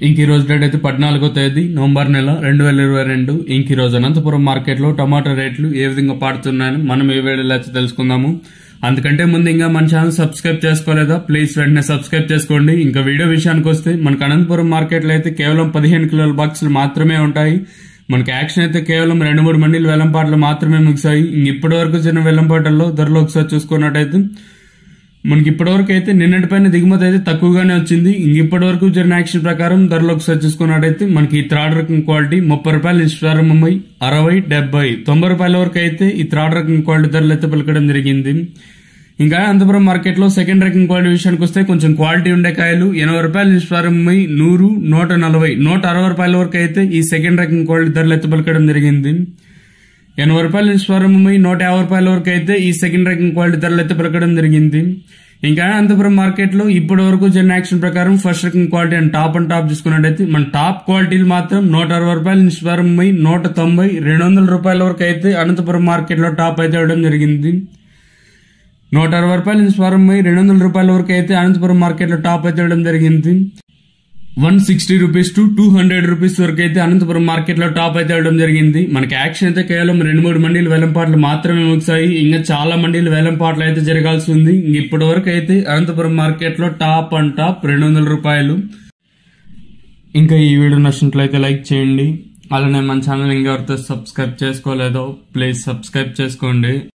ఇంక ఈ రోజు డేట్ అయితే పద్నాలుగో తేదీ నవంబర్ నెల రెండు వేల ఇరవై రెండు ఇంక ఈ రోజు అనంతపురం మార్కెట్లో టమాటా రేట్లు ఏ విధంగా పాడుతున్నాయని మనం ఏ వేళలో అయితే తెలుసుకుందాము అందుకంటే ముందు ఇంకా మన ఛానల్ సబ్స్క్రైబ్ చేసుకోలేదా ప్లీజ్ వెంటనే సబ్స్క్రైబ్ చేసుకోండి ఇంకా వీడియో విషయానికి వస్తే మనకు అనంతపురం మార్కెట్లో అయితే కేవలం పదిహేను కిలోల బాక్సులు మాత్రమే ఉంటాయి మనకి యాక్షన్ అయితే కేవలం రెండు మూడు మండీలు వెల్లంపాటలు మాత్రమే ముగిసాయి ఇంక ఇప్పటి వరకు చిన్న వెల్లంపాటల్లో ధరలు ఒకసారి చూసుకున్నట్టయితే మనకి ఇప్పటివరకు అయితే నిన్నటిపైన దిగుమతి అయితే తక్కువగానే వచ్చింది ఇంక ఇప్పటి వరకు జరిగిన యాక్షన్ ప్రకారం ధరలు ఒకసారి చూసుకున్నట్టయితే మనకి ఈ థర్డ్ రకం క్వాలిటీ ముప్పై రూపాయల నుంచి ప్రారంభమై అరవై డెబ్బై తొంభై రూపాయల వరకు అయితే ఈ థర్డ్ రకం క్వాలిటీ ధరలు అయితే పలకడం జరిగింది ఇంకా అనంతపురం మార్కెట్ లో సెకండ్ రకం క్వాలిటీ విషయానికి వస్తే కొంచెం క్వాలిటీ ఉండే కాయలు ఎనభై రూపాయల నుంచి ప్రారంభమై నూరు నూట నలభై నూట అరవై రూపాయల వరకు అయితే ఈ సెకండ్ రకం క్వాలిటీ ధరలు అయితే పలకడం జరిగింది ఎనభై రూపాయల నుంచి ప్రారంభమై నూట యాభై రూపాయల వరకు అయితే ఈ సెకండ్ రకం క్వాలిటీ ధరలు అయితే పెరగడం జరిగింది ఇంకా అనంతపురం మార్కెట్ లో ఇప్పటి వరకు జరిగిన యాక్షన్ ప్రకారం ఫస్ట్ రకం quality and top and top చూసుకున్నట్టయితే మన టాప్ క్వాలిటీలు మాత్రం నూట అరవై రూపాయల నుంచి ప్రారంభమై నూట తొంభై రెండు వందల రూపాయల వరకు అయితే అనంతపురం మార్కెట్ లో టాప్ అయితే ఇవ్వడం జరిగింది నూట అరవై రూపాయల నుంచి ప్రారంభమై రెండు వందల రూపాయల వరకు అయితే అనంతపురం మార్కెట్ లో టాప్ అయితే ఇవ్వడం జరిగింది one sixty rupees to two hundred rupees వరకు అయితే అనంతపురం మార్కెట్ లో టాప్ అయితే అవడం జరిగింది మనకి యాక్షన్ అయితే కేవలం రెండు మూడు మండీలు వేలంపాట్లు మాత్రమే ముగిసాయి ఇంకా చాలా మండీలు వేలంపాట్లు అయితే జరగాల్సి ఉంది ఇంక ఇప్పటి వరకు అయితే అనంతపురం మార్కెట్ లో టాప్ అండ్ టాప్ రెండు వందల రూపాయలు ఇంకా ఈ వీడియో నచ్చినట్లయితే లైక్ చేయండి అలానే మన ఛానల్ ఇంకా ఎవరితో సబ్స్క్రైబ్ చేసుకోలేదో ప్లీజ్ సబ్స్క్రైబ్ చేసుకోండి